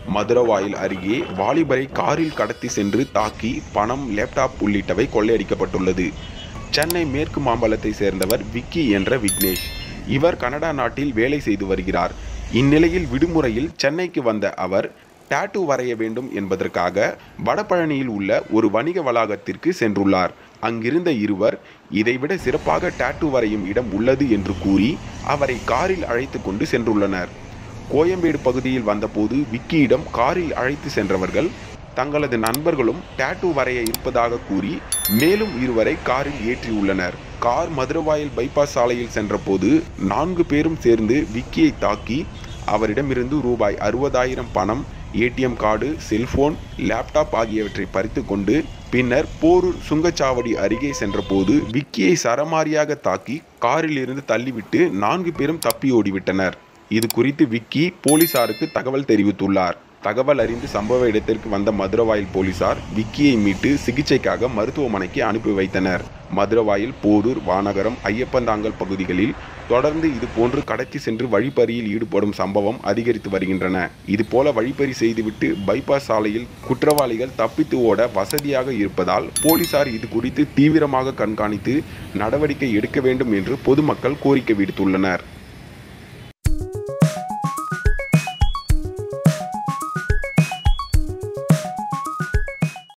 மதுரவாயில் அருகே வாலிபரை காரில் கடத்தி சென்று தாக்கி பணம் லேப்டாப் உள்ளிட்டவை கொள்ளையடிக்கப்பட்டுள்ளது சென்னை மேற்கு மாம்பலத்தை சேர்ந்தவர் விக்கி என்ற விக்னேஷ் இவர் கனடா நாட்டில் வேலை செய்து வருகிறார் இந்நிலையில் விடுமுறையில் சென்னைக்கு வந்த அவர் டாட்டூ வரைய வேண்டும் என்பதற்காக வடபழனியில் உள்ள ஒரு வணிக வளாகத்திற்கு சென்றுள்ளார் அங்கிருந்த இருவர் இதைவிட சிறப்பாக டாட்டூ வரையும் இடம் உள்ளது என்று கூறி அவரை காரில் அழைத்து கொண்டு சென்றுள்ளனர் கோயம்பேடு பகுதியில் வந்தபோது விக்கியிடம் காரில் அழைத்து சென்றவர்கள் தங்களது நண்பர்களும் டாட்டூ வரைய இருப்பதாக கூறி மேலும் இருவரை காரில் ஏற்றியுள்ளனர் கார் மதுரவாயல் பைபாஸ் சாலையில் சென்றபோது நான்கு பேரும் சேர்ந்து விக்கியை தாக்கி அவரிடமிருந்து ரூபாய் அறுபதாயிரம் பணம் ஏடிஎம் கார்டு செல்போன் லேப்டாப் ஆகியவற்றை பறித்து கொண்டு பின்னர் போரூர் சுங்கச்சாவடி அருகே சென்றபோது விக்கியை சரமாரியாக தாக்கி காரில் இருந்து தள்ளிவிட்டு நான்கு பேரும் தப்பி ஓடிவிட்டனர் இது குறித்து விக்கி போலீசாருக்கு தகவல் தெரிவித்துள்ளார் தகவல் அறிந்து சம்பவ இடத்திற்கு வந்த மதுரவாயில் போலீசார் விக்கியை மீட்டு சிகிச்சைக்காக மருத்துவமனைக்கு அனுப்பி வைத்தனர் மதுரவாயில் போரூர் வானகரம் ஐயப்பந்தாங்கல் பகுதிகளில் தொடர்ந்து இது போன்று கடத்தி சென்று வழிப்பறியில் ஈடுபடும் சம்பவம் அதிகரித்து வருகின்றன இதுபோல வழிப்பறி செய்துவிட்டு பைபாஸ் சாலையில் குற்றவாளிகள் தப்பித்து ஓட வசதியாக இருப்பதால் போலீசார் இது குறித்து தீவிரமாக கண்காணித்து நடவடிக்கை எடுக்க வேண்டும் என்று பொதுமக்கள் கோரிக்கை விடுத்துள்ளனர்